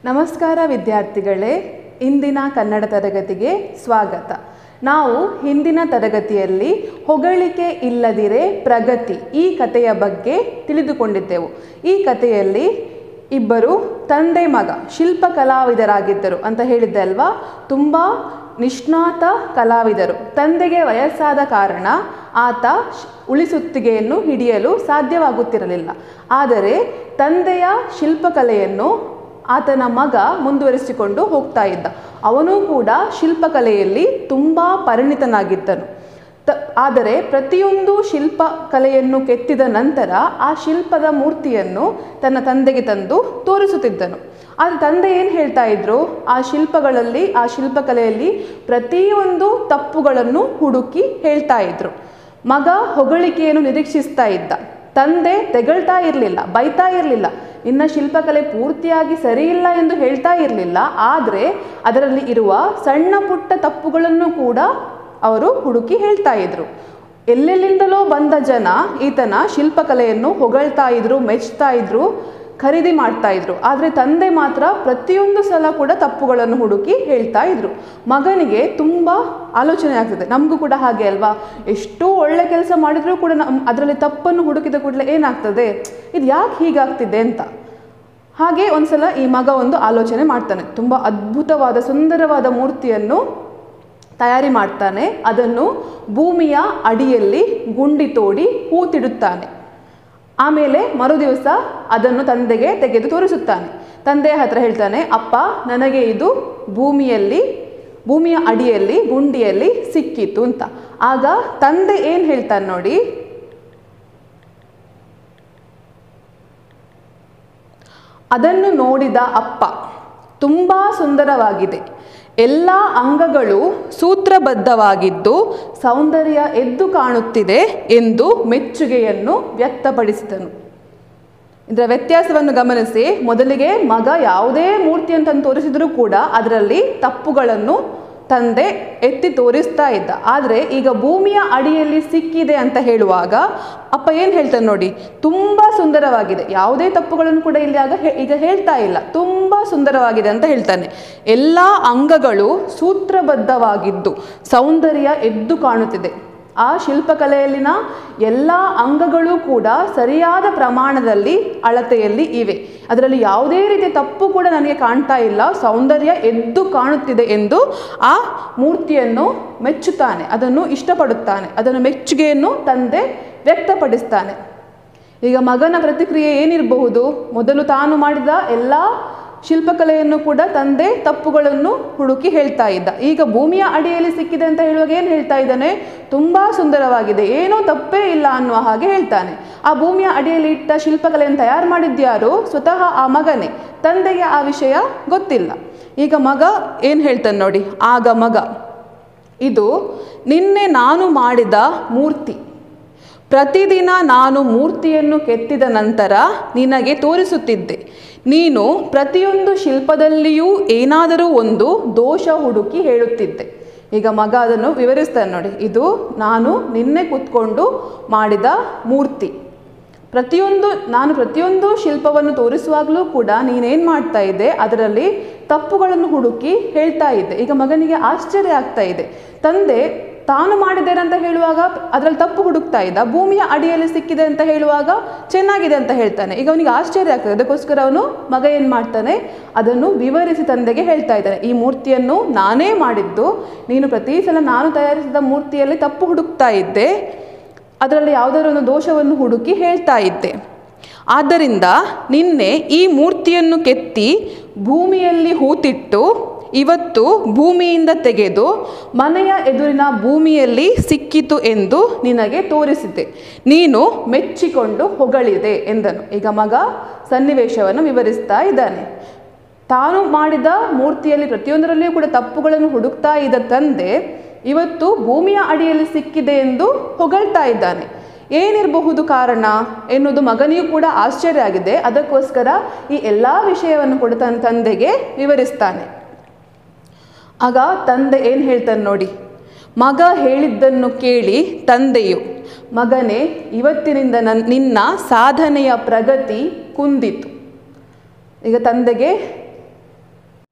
ನಮಸ್ಕಾರ ವಿದ್ಯಾರ್ಥಿಗಳೇ ಇಂದಿನ ಕನ್ನಡ ತರಗತಿಗೆ ಸ್ವಾಗತ ನಾವು ಹಿಂದಿನ ತರಗತಿಯಲ್ಲಿ ಹೊಗಳಿಕೆ ಇಲ್ಲದಿರೆ ಪ್ರಗತಿ ಈ ಕಥೆಯ ಬಗ್ಗೆ ತಿಳಿದುಕೊಂಡಿದ್ದೆವು ಈ ಕಥೆಯಲ್ಲಿ ಇಬ್ಬರು ತಂದೆ ಮಗ ಶಿಲ್ಪ ಕಲಾವಿದರಾಗಿದ್ದರು ಅಂತ ಹೇಳಿದ್ದೆ ಅಲ್ವಾ ತುಂಬ ನಿಷ್ಣಾತ ಕಲಾವಿದರು ತಂದೆಗೆ ವಯಸ್ಸಾದ ಕಾರಣ ಆತ ಶ್- ಉಳಿಸುತ್ತಿಗೆಯನ್ನು ಹಿಡಿಯಲು ಸಾಧ್ಯವಾಗುತ್ತಿರಲಿಲ್ಲ ಆದರೆ ತಂದೆಯ ಶಿಲ್ಪಕಲೆಯನ್ನು ಆತನ ಮಗ ಮುಂದುವರಿಸಿಕೊಂಡು ಹೋಗ್ತಾ ಇದ್ದ ಅವನು ಕೂಡ ಶಿಲ್ಪಕಲೆಯಲ್ಲಿ ತುಂಬ ಪರಿಣಿತನಾಗಿದ್ದನು ತ ಆದರೆ ಪ್ರತಿಯೊಂದು ಶಿಲ್ಪಕಲೆಯನ್ನು ಕೆತ್ತಿದ ನಂತರ ಆ ಶಿಲ್ಪದ ಮೂರ್ತಿಯನ್ನು ತನ್ನ ತಂದೆಗೆ ತಂದು ತೋರಿಸುತ್ತಿದ್ದನು ಆದರೆ ತಂದೆ ಏನು ಹೇಳ್ತಾ ಇದ್ರು ಆ ಶಿಲ್ಪಗಳಲ್ಲಿ ಆ ಶಿಲ್ಪಕಲೆಯಲ್ಲಿ ಪ್ರತಿಯೊಂದು ತಪ್ಪುಗಳನ್ನು ಹುಡುಕಿ ಹೇಳ್ತಾ ಇದ್ರು ಮಗ ಹೊಗಳಿಕೆಯನ್ನು ನಿರೀಕ್ಷಿಸ್ತಾ ಇದ್ದ ತಂದೆ ತೆಗಳ್ತಾ ಇರಲಿಲ್ಲ ಬೈತಾ ಇರಲಿಲ್ಲ ನಿನ್ನ ಶಿಲ್ಪಕಲೆ ಪೂರ್ತಿಯಾಗಿ ಸರಿಯಿಲ್ಲ ಎಂದು ಹೇಳ್ತಾ ಇರಲಿಲ್ಲ ಆದರೆ ಅದರಲ್ಲಿ ಇರುವ ಸಣ್ಣ ಪುಟ್ಟ ತಪ್ಪುಗಳನ್ನು ಕೂಡ ಅವರು ಹುಡುಕಿ ಹೇಳ್ತಾ ಇದ್ರು ಎಲ್ಲೆಲ್ಲಿಂದಲೋ ಬಂದ ಜನ ಈತನ ಶಿಲ್ಪಕಲೆಯನ್ನು ಹೊಗಳ್ತಾ ಇದ್ರು ಮೆಚ್ತಾ ಇದ್ರು ಖರೀದಿ ಮಾಡ್ತಾ ಇದ್ರು ಆದರೆ ತಂದೆ ಮಾತ್ರ ಪ್ರತಿಯೊಂದು ಸಲ ಕೂಡ ತಪ್ಪುಗಳನ್ನು ಹುಡುಕಿ ಹೇಳ್ತಾ ಇದ್ರು ಮಗನಿಗೆ ತುಂಬ ಆಲೋಚನೆ ಆಗ್ತದೆ ನಮಗೂ ಕೂಡ ಹಾಗೆ ಅಲ್ವಾ ಎಷ್ಟೋ ಒಳ್ಳೆ ಕೆಲಸ ಮಾಡಿದರೂ ಕೂಡ ನಮ್ ಅದರಲ್ಲಿ ತಪ್ಪನ್ನು ಹುಡುಕಿದ ಕೂಡಲೇ ಏನಾಗ್ತದೆ ಇದು ಯಾಕೆ ಹೀಗಾಗ್ತಿದೆ ಅಂತ ಹಾಗೆ ಒಂದ್ಸಲ ಈ ಮಗ ಒಂದು ಆಲೋಚನೆ ಮಾಡ್ತಾನೆ ತುಂಬ ಅದ್ಭುತವಾದ ಸುಂದರವಾದ ಮೂರ್ತಿಯನ್ನು ತಯಾರಿ ಮಾಡ್ತಾನೆ ಅದನ್ನು ಭೂಮಿಯ ಅಡಿಯಲ್ಲಿ ಗುಂಡಿ ತೋಡಿ ಹೂತಿಡುತ್ತಾನೆ ಆಮೇಲೆ ಮರುದಿವಸ ಅದನ್ನು ತಂದೆಗೆ ತೆಗೆದು ತೋರಿಸುತ್ತಾನೆ ತಂದೆಯ ಹತ್ರ ಹೇಳ್ತಾನೆ ಅಪ್ಪ ನನಗೆ ಇದು ಭೂಮಿಯಲ್ಲಿ ಭೂಮಿಯ ಅಡಿಯಲ್ಲಿ ಗುಂಡಿಯಲ್ಲಿ ಸಿಕ್ಕಿತು ಅಂತ ಆಗ ತಂದೆ ಏನು ಹೇಳ್ತಾನೆ ನೋಡಿ ಅದನ್ನು ನೋಡಿದ ಅಪ್ಪ ತುಂಬ ಸುಂದರವಾಗಿದೆ ಎಲ್ಲ ಅಂಗಗಳು ಸೂತ್ರಬದ್ಧವಾಗಿದ್ದು ಸೌಂದರ್ಯ ಎದ್ದು ಕಾಣುತ್ತಿದೆ ಎಂದು ಮೆಚ್ಚುಗೆಯನ್ನು ವ್ಯಕ್ತಪಡಿಸಿದನು ಇದರ ವ್ಯತ್ಯಾಸವನ್ನು ಗಮನಿಸಿ ಮೊದಲಿಗೆ ಮಗ ಯಾವುದೇ ಮೂರ್ತಿಯನ್ನು ತಂದು ತೋರಿಸಿದರೂ ಕೂಡ ಅದರಲ್ಲಿ ತಪ್ಪುಗಳನ್ನು ತಂದೆ ಎತ್ತಿ ತೋರಿಸ್ತಾ ಇದ್ದ ಆದರೆ ಈಗ ಭೂಮಿಯ ಅಡಿಯಲ್ಲಿ ಸಿಕ್ಕಿದೆ ಅಂತ ಹೇಳುವಾಗ ಅಪ್ಪ ಏನು ಹೇಳ್ತಾನೆ ನೋಡಿ ತುಂಬ ಸುಂದರವಾಗಿದೆ ಯಾವುದೇ ತಪ್ಪುಗಳನ್ನು ಕೂಡ ಇಲ್ಲಿ ಆಗ ಹೇ- ಈಗ ಹೇಳ್ತಾ ಇಲ್ಲ ತುಂಬ ಸುಂದರವಾಗಿದೆ ಅಂತ ಹೇಳ್ತಾನೆ ಎಲ್ಲ ಅಂಗಗಳು ಸೂತ್ರಬದ್ಧವಾಗಿದ್ದು ಸೌಂದರ್ಯ ಎದ್ದು ಕಾಣುತ್ತಿದೆ ಆ ಶಿಲ್ಪಕಲೆಯಲ್ಲಿನ ಎಲ್ಲ ಅಂಗಗಳು ಕೂಡ ಸರಿಯಾದ ಪ್ರಮಾಣದಲ್ಲಿ ಅಳತೆಯಲ್ಲಿ ಇವೆ ಅದರಲ್ಲಿ ಯಾವುದೇ ರೀತಿಯ ತಪ್ಪು ಕೂಡ ನನಗೆ ಕಾಣ್ತಾ ಇಲ್ಲ ಸೌಂದರ್ಯ ಎದ್ದು ಕಾಣುತ್ತಿದೆ ಎಂದು ಆ ಮೂರ್ತಿಯನ್ನು ಮೆಚ್ಚುತ್ತಾನೆ ಅದನ್ನು ಇಷ್ಟಪಡುತ್ತಾನೆ ಅದನ್ನು ಮೆಚ್ಚುಗೆಯನ್ನು ತಂದೆ ವ್ಯಕ್ತಪಡಿಸ್ತಾನೆ ಈಗ ಮಗನ ಪ್ರತಿಕ್ರಿಯೆ ಏನಿರಬಹುದು ಮೊದಲು ತಾನು ಮಾಡಿದ ಎಲ್ಲ ಶಿಲ್ಪಕಲೆಯನ್ನು ಕೂಡ ತಂದೆ ತಪ್ಪುಗಳನ್ನು ಹುಡುಕಿ ಹೇಳ್ತಾ ಇದ್ದ ಈಗ ಭೂಮಿಯ ಅಡಿಯಲ್ಲಿ ಸಿಕ್ಕಿದೆ ಅಂತ ಹೇಳುವಾಗ ಏನು ಹೇಳ್ತಾ ಇದ್ದಾನೆ ತುಂಬ ಸುಂದರವಾಗಿದೆ ಏನೋ ತಪ್ಪೇ ಇಲ್ಲ ಅನ್ನುವ ಹಾಗೆ ಹೇಳ್ತಾನೆ ಆ ಭೂಮಿಯ ಅಡಿಯಲ್ಲಿ ಇಟ್ಟ ಶಿಲ್ಪಕಲೆಯನ್ನು ತಯಾರು ಮಾಡಿದ್ಯಾರು ಸ್ವತಃ ಆ ಮಗನೇ ತಂದೆಗೆ ಆ ವಿಷಯ ಗೊತ್ತಿಲ್ಲ ಈಗ ಮಗ ಏನು ಹೇಳ್ತಾನೆ ನೋಡಿ ಆಗ ಮಗ ಇದು ನಿನ್ನೆ ನಾನು ಮಾಡಿದ ಮೂರ್ತಿ ಪ್ರತಿದಿನ ನಾನು ಮೂರ್ತಿಯನ್ನು ಕೆತ್ತಿದ ನಂತರ ನಿನಗೆ ತೋರಿಸುತ್ತಿದ್ದೆ ನೀನು ಪ್ರತಿಯೊಂದು ಶಿಲ್ಪದಲ್ಲಿಯೂ ಏನಾದರೂ ಒಂದು ದೋಷ ಹುಡುಕಿ ಹೇಳುತ್ತಿದ್ದೆ ಈಗ ಮಗ ಅದನ್ನು ವಿವರಿಸ್ತಾನೆ ನೋಡಿ ಇದು ನಾನು ನಿನ್ನೆ ಕೂತ್ಕೊಂಡು ಮಾಡಿದ ಮೂರ್ತಿ ಪ್ರತಿಯೊಂದು ನಾನು ಪ್ರತಿಯೊಂದು ಶಿಲ್ಪವನ್ನು ತೋರಿಸುವಾಗಲೂ ಕೂಡ ನೀನೇನು ಮಾಡ್ತಾ ಇದ್ದೆ ಅದರಲ್ಲಿ ತಪ್ಪುಗಳನ್ನು ಹುಡುಕಿ ಹೇಳ್ತಾ ಇದ್ದೆ ಈಗ ಮಗನಿಗೆ ಆಶ್ಚರ್ಯ ಆಗ್ತಾ ಇದೆ ತಂದೆ ತಾನು ಮಾಡಿದ್ದೇನೆ ಅಂತ ಹೇಳುವಾಗ ಅದರಲ್ಲಿ ತಪ್ಪು ಹುಡುಕ್ತಾ ಇದ್ದ ಭೂಮಿಯ ಅಡಿಯಲ್ಲಿ ಸಿಕ್ಕಿದೆ ಅಂತ ಹೇಳುವಾಗ ಚೆನ್ನಾಗಿದೆ ಅಂತ ಹೇಳ್ತಾನೆ ಈಗ ಅವನಿಗೆ ಆಶ್ಚರ್ಯ ಆಗ್ತದೆ ಅದಕ್ಕೋಸ್ಕರ ಅವನು ಮಗ ಏನು ಮಾಡ್ತಾನೆ ಅದನ್ನು ವಿವರಿಸಿ ತಂದೆಗೆ ಹೇಳ್ತಾ ಇದ್ದಾನೆ ಈ ಮೂರ್ತಿಯನ್ನು ನಾನೇ ಮಾಡಿದ್ದು ನೀನು ಪ್ರತಿ ಸಲ ನಾನು ತಯಾರಿಸಿದ ಮೂರ್ತಿಯಲ್ಲಿ ತಪ್ಪು ಹುಡುಕ್ತಾ ಇದ್ದೆ ಅದರಲ್ಲಿ ಯಾವುದಾದ್ರು ಒಂದು ದೋಷವನ್ನು ಹುಡುಕಿ ಹೇಳ್ತಾ ಇದ್ದೆ ಆದ್ದರಿಂದ ನಿನ್ನೆ ಈ ಮೂರ್ತಿಯನ್ನು ಕೆತ್ತಿ ಭೂಮಿಯಲ್ಲಿ ಹೂತಿಟ್ಟು ಇವತ್ತು ಭೂಮಿಯಿಂದ ತೆಗೆದು ಮನೆಯ ಎದುರಿನ ಭೂಮಿಯಲ್ಲಿ ಸಿಕ್ಕಿತು ಎಂದು ನಿನಗೆ ತೋರಿಸಿದೆ ನೀನು ಮೆಚ್ಚಿಕೊಂಡು ಹೊಗಳಿದೆ ಎಂದನು ಈಗ ಮಗ ಸನ್ನಿವೇಶವನ್ನು ವಿವರಿಸ್ತಾ ಇದ್ದಾನೆ ತಾನು ಮಾಡಿದ ಮೂರ್ತಿಯಲ್ಲಿ ಪ್ರತಿಯೊಂದರಲ್ಲಿಯೂ ಕೂಡ ತಪ್ಪುಗಳನ್ನು ಹುಡುಕ್ತಾ ಇದ್ದ ತಂದೆ ಇವತ್ತು ಭೂಮಿಯ ಅಡಿಯಲ್ಲಿ ಸಿಕ್ಕಿದೆ ಎಂದು ಹೊಗಳ್ತಾ ಇದ್ದಾನೆ ಏನಿರಬಹುದು ಕಾರಣ ಎನ್ನುವುದು ಮಗನಿಗೂ ಕೂಡ ಆಶ್ಚರ್ಯ ಆಗಿದೆ ಅದಕ್ಕೋಸ್ಕರ ಈ ಎಲ್ಲ ವಿಷಯವನ್ನು ಕೂಡ ತನ್ನ ತಂದೆಗೆ ವಿವರಿಸ್ತಾನೆ ಆಗ ತಂದೆ ಏನು ಹೇಳ್ತಾನೆ ನೋಡಿ ಮಗ ಹೇಳಿದ್ದನ್ನು ಕೇಳಿ ತಂದೆಯು ಮಗನೇ ಇವತ್ತಿನಿಂದ ನನ್ ನಿನ್ನ ಸಾಧನೆಯ ಪ್ರಗತಿ ಕುಂದಿತು ಈಗ ತಂದೆಗೆ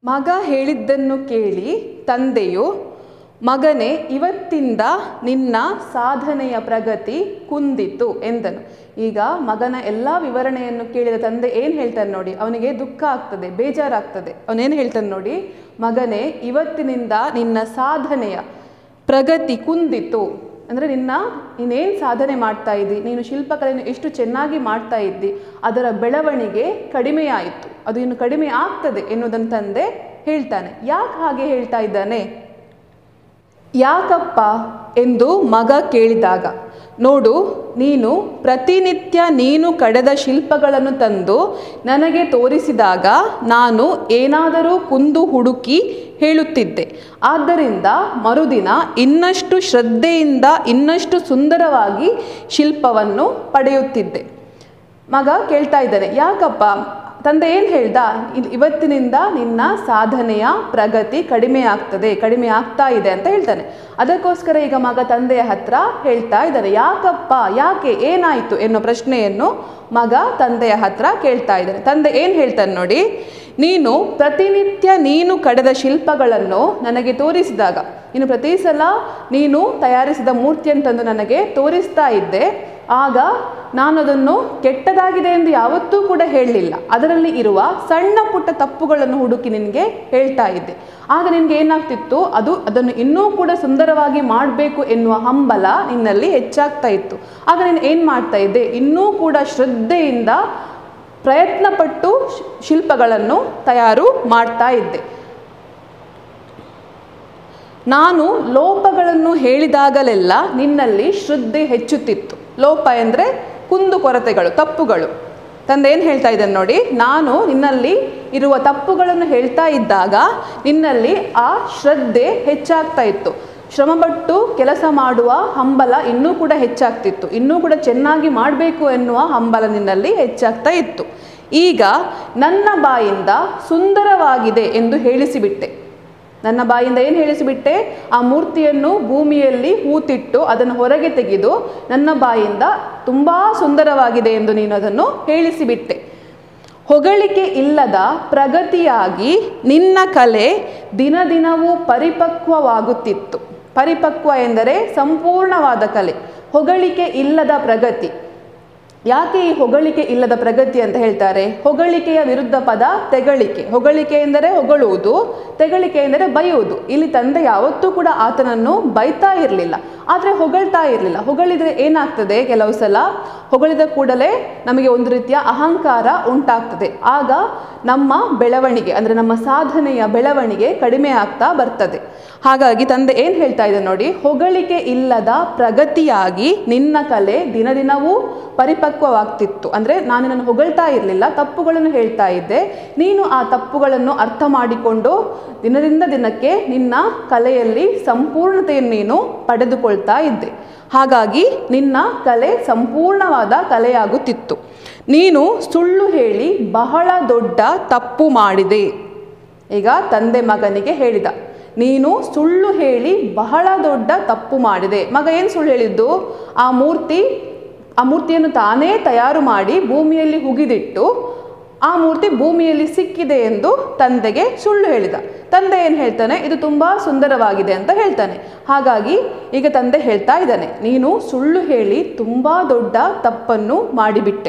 ಮಗ ಹೇಳಿದ್ದನ್ನು ಕೇಳಿ ತಂದೆಯು ಮಗನೇ ಇವತ್ತಿಂದ ನಿನ್ನ ಸಾಧನೆಯ ಪ್ರಗತಿ ಕುಂದಿತು ಎಂದನು ಈಗ ಮಗನ ಎಲ್ಲ ವಿವರಣೆಯನ್ನು ಕೇಳಿದ ತಂದೆ ಏನು ಹೇಳ್ತಾನೆ ನೋಡಿ ಅವನಿಗೆ ದುಃಖ ಆಗ್ತದೆ ಬೇಜಾರಾಗ್ತದೆ ಅವನೇನು ಹೇಳ್ತಾನೆ ನೋಡಿ ಮಗನೇ ಇವತ್ತಿನಿಂದ ನಿನ್ನ ಸಾಧನೆಯ ಪ್ರಗತಿ ಕುಂದಿತು ಅಂದರೆ ನಿನ್ನ ನೀನೇನು ಸಾಧನೆ ಮಾಡ್ತಾ ಇದ್ದಿ ನೀನು ಶಿಲ್ಪಕಲೆಯನ್ನು ಎಷ್ಟು ಚೆನ್ನಾಗಿ ಮಾಡ್ತಾ ಇದ್ದಿ ಅದರ ಬೆಳವಣಿಗೆ ಕಡಿಮೆಯಾಯಿತು ಅದು ಇನ್ನು ಕಡಿಮೆ ಆಗ್ತದೆ ಎನ್ನುವುದನ್ನು ತಂದೆ ಹೇಳ್ತಾನೆ ಯಾಕೆ ಹಾಗೆ ಹೇಳ್ತಾ ಇದ್ದಾನೆ ಯಾಕಪ್ಪ ಎಂದು ಮಗ ಕೇಳಿದಾಗ ನೋಡು ನೀನು ಪ್ರತಿನಿತ್ಯ ನೀನು ಕಡೆದ ಶಿಲ್ಪಗಳನ್ನು ತಂದು ನನಗೆ ತೋರಿಸಿದಾಗ ನಾನು ಏನಾದರೂ ಕುಂದು ಹುಡುಕಿ ಹೇಳುತ್ತಿದ್ದೆ ಆದ್ದರಿಂದ ಮರುದಿನ ಇನ್ನಷ್ಟು ಶ್ರದ್ಧೆಯಿಂದ ಇನ್ನಷ್ಟು ಸುಂದರವಾಗಿ ಶಿಲ್ಪವನ್ನು ಪಡೆಯುತ್ತಿದ್ದೆ ಮಗ ಕೇಳ್ತಾ ಇದ್ದಾನೆ ಯಾಕಪ್ಪ ತಂದೆ ಏನು ಹೇಳ್ದ ಇಲ್- ಇವತ್ತಿನಿಂದ ನಿನ್ನ ಸಾಧನೆಯ ಪ್ರಗತಿ ಕಡಿಮೆ ಆಗ್ತದೆ ಕಡಿಮೆ ಆಗ್ತಾ ಇದೆ ಅಂತ ಹೇಳ್ತಾನೆ ಅದಕ್ಕೋಸ್ಕರ ಈಗ ಮಗ ತಂದೆಯ ಹತ್ರ ಹೇಳ್ತಾ ಇದ್ದಾನೆ ಯಾಕಪ್ಪ ಯಾಕೆ ಏನಾಯಿತು ಎನ್ನೋ ಪ್ರಶ್ನೆಯನ್ನು ಮಗ ತಂದೆಯ ಹತ್ರ ಕೇಳ್ತಾ ಇದ್ದಾನೆ ತಂದೆ ಏನು ಹೇಳ್ತಾನೆ ನೋಡಿ ನೀನು ಪ್ರತಿನಿತ್ಯ ನೀನು ಕಡೆದ ಶಿಲ್ಪಗಳನ್ನು ನನಗೆ ತೋರಿಸಿದಾಗ ನೀನು ಪ್ರತಿ ಸಲ ನೀನು ತಯಾರಿಸಿದ ಮೂರ್ತಿಯನ್ನು ತಂದು ನನಗೆ ತೋರಿಸ್ತಾ ಇದ್ದೆ ಆಗ ನಾನು ಅದನ್ನು ಕೆಟ್ಟದಾಗಿದೆ ಎಂದು ಯಾವತ್ತೂ ಕೂಡ ಹೇಳಲಿಲ್ಲ ಅದರಲ್ಲಿ ಇರುವ ಸಣ್ಣ ಪುಟ್ಟ ತಪ್ಪುಗಳನ್ನು ಹುಡುಕಿ ನಿನಗೆ ಹೇಳ್ತಾ ಇದ್ದೆ ಆಗ ನಿನಗೆ ಏನಾಗ್ತಿತ್ತು ಅದು ಅದನ್ನು ಇನ್ನೂ ಕೂಡ ಸುಂದರವಾಗಿ ಮಾಡಬೇಕು ಎನ್ನುವ ಹಂಬಲ ನಿನ್ನಲ್ಲಿ ಹೆಚ್ಚಾಗ್ತಾ ಇತ್ತು ಆಗ ನೀನು ಏನು ಮಾಡ್ತಾ ಇದ್ದೆ ಇನ್ನೂ ಕೂಡ ಶ್ರದ್ಧೆಯಿಂದ ಪ್ರಯತ್ನಪಟ್ಟು ಶ್- ಶಿಲ್ಪಗಳನ್ನು ತಯಾರು ಮಾಡ್ತಾ ಇದ್ದೆ ನಾನು ಲೋಪಗಳನ್ನು ಹೇಳಿದಾಗಲೆಲ್ಲ ನಿನ್ನಲ್ಲಿ ಶ್ರದ್ಧೆ ಹೆಚ್ಚುತ್ತಿತ್ತು ಲೋಪ ಎಂದರೆ ಕುಂದು ಕೊರತೆಗಳು ತಪ್ಪುಗಳು ತಂದೆ ಏನು ಹೇಳ್ತಾ ಇದ್ದಾನೆ ನೋಡಿ ನಾನು ನಿನ್ನಲ್ಲಿ ಇರುವ ತಪ್ಪುಗಳನ್ನು ಹೇಳ್ತಾ ಇದ್ದಾಗ ನಿನ್ನಲ್ಲಿ ಆ ಶ್ರದ್ಧೆ ಹೆಚ್ಚಾಗ್ತಾ ಇತ್ತು ಶ್ರಮಪಟ್ಟು ಕೆಲಸ ಮಾಡುವ ಹಂಬಲ ಇನ್ನೂ ಕೂಡ ಹೆಚ್ಚಾಗ್ತಿತ್ತು ಇನ್ನೂ ಕೂಡ ಚೆನ್ನಾಗಿ ಮಾಡಬೇಕು ಎನ್ನುವ ಹಂಬಲ ನಿನ್ನಲ್ಲಿ ಹೆಚ್ಚಾಗ್ತಾ ಇತ್ತು ಈಗ ನನ್ನ ಬಾಯಿಂದ ಸುಂದರವಾಗಿದೆ ಎಂದು ಹೇಳಿಸಿಬಿಟ್ಟೆ ನನ್ನ ಬಾಯಿಂದ ಏನು ಹೇಳಿಸಿಬಿಟ್ಟೆ ಆ ಮೂರ್ತಿಯನ್ನು ಭೂಮಿಯಲ್ಲಿ ಹೂತಿಟ್ಟು ಅದನ್ನು ಹೊರಗೆ ತೆಗೆದು ನನ್ನ ಬಾಯಿಂದ ತುಂಬ ಸುಂದರವಾಗಿದೆ ಎಂದು ನೀನು ಅದನ್ನು ಹೇಳಿಸಿಬಿಟ್ಟೆ ಹೊಗಳಿಕೆ ಇಲ್ಲದ ಪ್ರಗತಿಯಾಗಿ ನಿನ್ನ ಕಲೆ ದಿನ ದಿನವೂ ಪರಿಪಕ್ವವಾಗುತ್ತಿತ್ತು ಪರಿಪಕ್ವ ಎಂದರೆ ಸಂಪೂರ್ಣವಾದ ಕಲೆ ಹೊಗಳಿಕೆ ಇಲ್ಲದ ಪ್ರಗತಿ ಯಾಕೆ ಈ ಹೊಗಳಿಕೆ ಇಲ್ಲದ ಪ್ರಗತಿ ಅಂತ ಹೇಳ್ತಾರೆ ಹೊಗಳಿಕೆಯ ವಿರುದ್ಧ ಪದ ತೆಗಳಿಕೆ ಹೊಗಳಿಕೆ ಎಂದರೆ ಹೊಗಳುವುದು ತೆಗಳಿಕೆ ಎಂದರೆ ಬೈಯುವುದು ಇಲ್ಲಿ ತಂದೆ ಯಾವತ್ತೂ ಕೂಡ ಆತನನ್ನು ಬೈತಾ ಇರಲಿಲ್ಲ ಆದರೆ ಹೊಗಳ್ತಾ ಇರಲಿಲ್ಲ ಹೊಗಳಿದ್ರೆ ಏನಾಗ್ತದೆ ಕೆಲವು ಸಲ ಹೊಗಳಿದ ಕೂಡಲೇ ನಮಗೆ ಒಂದು ರೀತಿಯ ಅಹಂಕಾರ ಉಂಟಾಗ್ತದೆ ಆಗ ನಮ್ಮ ಬೆಳವಣಿಗೆ ಅಂದರೆ ನಮ್ಮ ಸಾಧನೆಯ ಬೆಳವಣಿಗೆ ಕಡಿಮೆ ಆಗ್ತಾ ಬರ್ತದೆ ಹಾಗಾಗಿ ತಂದೆ ಏನು ಹೇಳ್ತಾ ಇದೆ ನೋಡಿ ಹೊಗಳಿಕೆ ಇಲ್ಲದ ಪ್ರಗತಿಯಾಗಿ ನಿನ್ನ ಕಲೆ ದಿನ ದಿನವೂ ಪರಿಪಕ್ವವಾಗ್ತಿತ್ತು ಅಂದರೆ ನಾನು ನಿನ್ನನ್ನು ಹೊಗಳ್ತಾ ಇರಲಿಲ್ಲ ತಪ್ಪುಗಳನ್ನು ಹೇಳ್ತಾ ಇದ್ದೆ ನೀನು ಆ ತಪ್ಪುಗಳನ್ನು ಅರ್ಥ ಮಾಡಿಕೊಂಡು ದಿನದಿಂದ ದಿನಕ್ಕೆ ನಿನ್ನ ಕಲೆಯಲ್ಲಿ ಸಂಪೂರ್ಣತೆಯನ್ನು ನೀನು ಪಡೆದುಕೊಳ್ತಾ ಇದ್ದೆ ಹಾಗಾಗಿ ನಿನ್ನ ಕಲೆ ಸಂಪೂರ್ಣವಾದ ಕಲೆಯಾಗುತ್ತಿತ್ತು ನೀನು ಸುಳ್ಳು ಹೇಳಿ ಬಹಳ ದೊಡ್ಡ ತಪ್ಪು ಮಾಡಿದೆ ಈಗ ತಂದೆ ಮಗನಿಗೆ ಹೇಳಿದ ನೀನು ಸುಳ್ಳು ಹೇಳಿ ಬಹಳ ದೊಡ್ಡ ತಪ್ಪು ಮಾಡಿದೆ ಮಗ ಏನು ಸುಳ್ಳು ಹೇಳಿದ್ದು ಆ ಮೂರ್ತಿ ಆ ಮೂರ್ತಿಯನ್ನು ತಾನೇ ತಯಾರು ಮಾಡಿ ಭೂಮಿಯಲ್ಲಿ ಹುಗಿದಿಟ್ಟು ಆ ಮೂರ್ತಿ ಭೂಮಿಯಲ್ಲಿ ಸಿಕ್ಕಿದೆ ಎಂದು ತಂದೆಗೆ ಸುಳ್ಳು ಹೇಳಿದ ತಂದೆ ಏನು ಹೇಳ್ತಾನೆ ಇದು ತುಂಬ ಸುಂದರವಾಗಿದೆ ಅಂತ ಹೇಳ್ತಾನೆ ಹಾಗಾಗಿ ಈಗ ತಂದೆ ಹೇಳ್ತಾ ಇದ್ದಾನೆ ನೀನು ಸುಳ್ಳು ಹೇಳಿ ತುಂಬ ದೊಡ್ಡ ತಪ್ಪನ್ನು ಮಾಡಿಬಿಟ್ಟೆ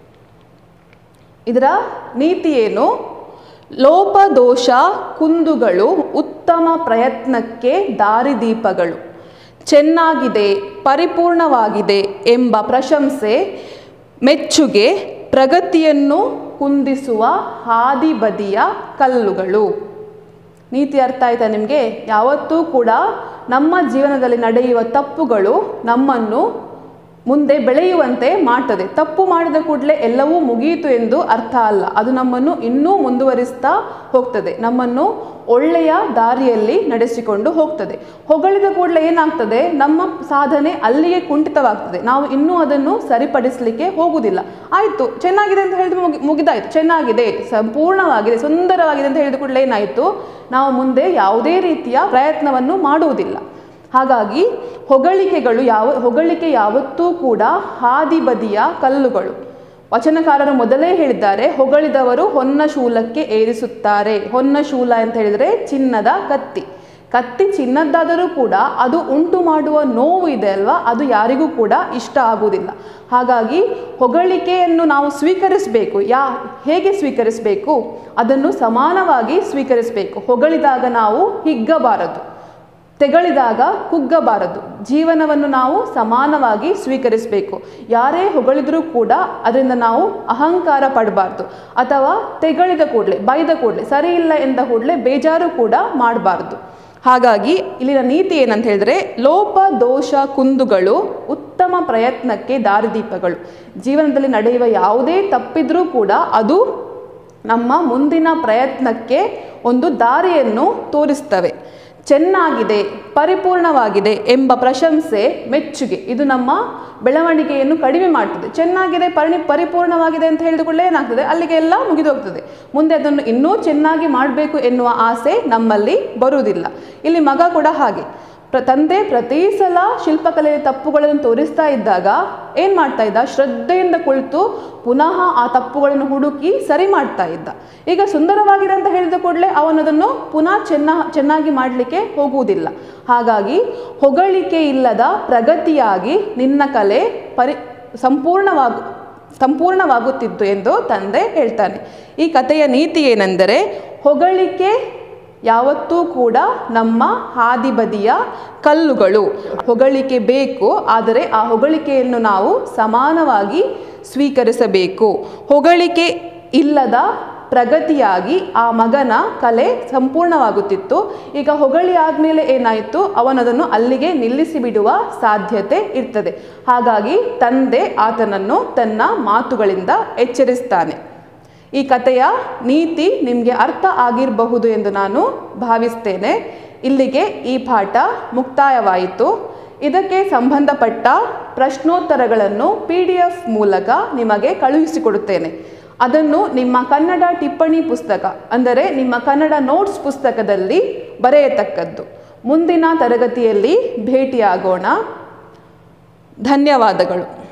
ಇದರ ನೀತಿ ಏನು ಲೋಪದೋಷ ಕುಂದುಗಳು ಉತ್ತಮ ಪ್ರಯತ್ನಕ್ಕೆ ದಾರಿದೀಪಗಳು ಚೆನ್ನಾಗಿದೆ ಪರಿಪೂರ್ಣವಾಗಿದೆ ಎಂಬ ಪ್ರಶಂಸೆ ಮೆಚ್ಚುಗೆ ಪ್ರಗತಿಯನ್ನು ಕುಂದಿಸುವ ಹಾದಿ ಬದಿಯ ಕಲ್ಲುಗಳು ನೀತಿ ಅರ್ಥ ಆಯ್ತಾ ನಿಮಗೆ ಯಾವತ್ತೂ ಕೂಡ ನಮ್ಮ ಜೀವನದಲ್ಲಿ ನಡೆಯುವ ತಪ್ಪುಗಳು ನಮ್ಮನ್ನು ಮುಂದೆ ಬೆಳೆಯುವಂತೆ ಮಾಡ್ತದೆ ತಪ್ಪು ಮಾಡಿದ ಕೂಡಲೇ ಎಲ್ಲವೂ ಮುಗಿಯಿತು ಎಂದು ಅರ್ಥ ಅಲ್ಲ ಅದು ನಮ್ಮನ್ನು ಇನ್ನೂ ಮುಂದುವರಿಸ್ತಾ ಹೋಗ್ತದೆ ನಮ್ಮನ್ನು ಒಳ್ಳೆಯ ದಾರಿಯಲ್ಲಿ ನಡೆಸಿಕೊಂಡು ಹೋಗ್ತದೆ ಹೊಗಳಿದ ಕೂಡಲೇ ಏನಾಗ್ತದೆ ನಮ್ಮ ಸಾಧನೆ ಅಲ್ಲಿಗೆ ಕುಂಠಿತವಾಗ್ತದೆ ನಾವು ಇನ್ನೂ ಅದನ್ನು ಸರಿಪಡಿಸಲಿಕ್ಕೆ ಹೋಗುವುದಿಲ್ಲ ಆಯಿತು ಚೆನ್ನಾಗಿದೆ ಅಂತ ಹೇಳಿದ್ರೆ ಮುಗಿ ಮುಗಿದಾಯಿತು ಚೆನ್ನಾಗಿದೆ ಸಂಪೂರ್ಣವಾಗಿದೆ ಸುಂದರವಾಗಿದೆ ಅಂತ ಹೇಳಿದ ಕೂಡಲೇ ಏನಾಯಿತು ನಾವು ಮುಂದೆ ಯಾವುದೇ ರೀತಿಯ ಪ್ರಯತ್ನವನ್ನು ಮಾಡುವುದಿಲ್ಲ ಹಾಗಾಗಿ ಹೊಗಳಿಕೆಗಳು ಯಾವ ಹೊಗಳಿಕೆ ಯಾವತ್ತೂ ಕೂಡ ಹಾದಿ ಬದಿಯ ಕಲ್ಲುಗಳು ವಚನಕಾರರು ಮೊದಲೇ ಹೇಳಿದ್ದಾರೆ ಹೊಗಳಿದವರು ಹೊನ್ನ ಶೂಲಕ್ಕೆ ಏರಿಸುತ್ತಾರೆ ಹೊನ್ನ ಶೂಲ ಅಂತ ಹೇಳಿದರೆ ಚಿನ್ನದ ಕತ್ತಿ ಕತ್ತಿ ಚಿನ್ನದ್ದಾದರೂ ಕೂಡ ಅದು ಉಂಟು ಮಾಡುವ ನೋವು ಇದೆ ಅಲ್ವಾ ಅದು ಯಾರಿಗೂ ಕೂಡ ಇಷ್ಟ ಆಗುವುದಿಲ್ಲ ಹಾಗಾಗಿ ಹೊಗಳಿಕೆಯನ್ನು ನಾವು ಸ್ವೀಕರಿಸಬೇಕು ಯಾ ಹೇಗೆ ಸ್ವೀಕರಿಸಬೇಕು ಅದನ್ನು ಸಮಾನವಾಗಿ ಸ್ವೀಕರಿಸಬೇಕು ಹೊಗಳಿದಾಗ ನಾವು ಹಿಗ್ಗಬಾರದು ತೆಗಳಿದಾಗ ಕುಗ್ಗಬಾರದು ಜೀವನವನ್ನು ನಾವು ಸಮಾನವಾಗಿ ಸ್ವೀಕರಿಸಬೇಕು ಯಾರೇ ಹೊಗಳಿದ್ರೂ ಕೂಡ ಅದರಿಂದ ನಾವು ಅಹಂಕಾರ ಪಡಬಾರ್ದು ಅಥವಾ ತೆಗಳಿದ ಕೂಡಲೇ ಬೈದ ಕೂಡಲೇ ಸರಿ ಇಲ್ಲ ಎಂದ ಕೂಡಲೇ ಬೇಜಾರು ಕೂಡ ಮಾಡಬಾರ್ದು ಹಾಗಾಗಿ ಇಲ್ಲಿನ ನೀತಿ ಏನಂತ ಹೇಳಿದ್ರೆ ಲೋಪ ದೋಷ ಕುಂದುಗಳು ಉತ್ತಮ ಪ್ರಯತ್ನಕ್ಕೆ ದಾರಿದೀಪಗಳು ಜೀವನದಲ್ಲಿ ನಡೆಯುವ ಯಾವುದೇ ತಪ್ಪಿದ್ರೂ ಕೂಡ ಅದು ನಮ್ಮ ಮುಂದಿನ ಪ್ರಯತ್ನಕ್ಕೆ ಒಂದು ದಾರಿಯನ್ನು ತೋರಿಸ್ತವೆ ಚೆನ್ನಾಗಿದೆ ಪರಿಪೂರ್ಣವಾಗಿದೆ ಎಂಬ ಪ್ರಶಂಸೆ ಮೆಚ್ಚುಗೆ ಇದು ನಮ್ಮ ಬೆಳವಣಿಗೆಯನ್ನು ಕಡಿಮೆ ಮಾಡ್ತದೆ ಚೆನ್ನಾಗಿದೆ ಪರಿ ಪರಿಪೂರ್ಣವಾಗಿದೆ ಅಂತ ಹೇಳಿದ ಕೂಡಲೇ ಏನಾಗ್ತದೆ ಅಲ್ಲಿಗೆ ಎಲ್ಲ ಮುಗಿದೋಗ್ತದೆ ಮುಂದೆ ಅದನ್ನು ಇನ್ನೂ ಚೆನ್ನಾಗಿ ಮಾಡಬೇಕು ಎನ್ನುವ ಆಸೆ ನಮ್ಮಲ್ಲಿ ಬರುವುದಿಲ್ಲ ಇಲ್ಲಿ ಮಗ ಕೂಡ ಹಾಗೆ ಪ್ರ ತಂದೆ ಪ್ರತಿ ಸಲ ಶಿಲ್ಪಕಲೆಯ ತಪ್ಪುಗಳನ್ನು ತೋರಿಸ್ತಾ ಇದ್ದಾಗ ಏನು ಮಾಡ್ತಾ ಇದ್ದ ಶ್ರದ್ಧೆಯಿಂದ ಕುಳಿತು ಪುನಃ ಆ ತಪ್ಪುಗಳನ್ನು ಹುಡುಕಿ ಸರಿ ಮಾಡ್ತಾ ಇದ್ದ ಈಗ ಸುಂದರವಾಗಿದೆ ಅಂತ ಹೇಳಿದ ಕೂಡಲೇ ಅವನದನ್ನು ಪುನಃ ಚೆನ್ನ ಚೆನ್ನಾಗಿ ಮಾಡಲಿಕ್ಕೆ ಹೋಗುವುದಿಲ್ಲ ಹಾಗಾಗಿ ಹೊಗಳಿಕೆ ಇಲ್ಲದ ಪ್ರಗತಿಯಾಗಿ ನಿನ್ನ ಕಲೆ ಪರಿ ಸಂಪೂರ್ಣವಾಗು ಸಂಪೂರ್ಣವಾಗುತ್ತಿತ್ತು ಎಂದು ತಂದೆ ಹೇಳ್ತಾನೆ ಈ ಕಥೆಯ ನೀತಿ ಏನೆಂದರೆ ಹೊಗಳಿಕೆ ಯಾವತ್ತೂ ಕೂಡ ನಮ್ಮ ಹಾದಿಬದಿಯ ಕಲ್ಲುಗಳು ಹೊಗಳಿಕೆ ಬೇಕು ಆದರೆ ಆ ಹೊಗಳಿಕೆಯನ್ನು ನಾವು ಸಮಾನವಾಗಿ ಸ್ವೀಕರಿಸಬೇಕು ಹೊಗಳಿಕೆ ಇಲ್ಲದ ಪ್ರಗತಿಯಾಗಿ ಆ ಮಗನ ಕಲೆ ಸಂಪೂರ್ಣವಾಗುತ್ತಿತ್ತು ಈಗ ಹೊಗಳಿ ಆದಮೇಲೆ ಏನಾಯಿತು ಅವನದನ್ನು ಅಲ್ಲಿಗೆ ನಿಲ್ಲಿಸಿ ಬಿಡುವ ಸಾಧ್ಯತೆ ಇರ್ತದೆ ಹಾಗಾಗಿ ತಂದೆ ಆತನನ್ನು ತನ್ನ ಮಾತುಗಳಿಂದ ಎಚ್ಚರಿಸ್ತಾನೆ ಈ ಕಥೆಯ ನೀತಿ ನಿಮಗೆ ಅರ್ಥ ಆಗಿರಬಹುದು ಎಂದು ನಾನು ಭಾವಿಸ್ತೇನೆ ಇಲ್ಲಿಗೆ ಈ ಪಾಠ ಮುಕ್ತಾಯವಾಯಿತು ಇದಕ್ಕೆ ಸಂಬಂಧಪಟ್ಟ ಪ್ರಶ್ನೋತ್ತರಗಳನ್ನು ಪಿ ಡಿ ಎಫ್ ಮೂಲಕ ನಿಮಗೆ ಕಳುಹಿಸಿಕೊಡುತ್ತೇನೆ ಅದನ್ನು ನಿಮ್ಮ ಕನ್ನಡ ಟಿಪ್ಪಣಿ ಪುಸ್ತಕ ಅಂದರೆ ನಿಮ್ಮ ಕನ್ನಡ ನೋಟ್ಸ್ ಪುಸ್ತಕದಲ್ಲಿ ಬರೆಯತಕ್ಕದ್ದು ಮುಂದಿನ ತರಗತಿಯಲ್ಲಿ ಭೇಟಿಯಾಗೋಣ ಧನ್ಯವಾದಗಳು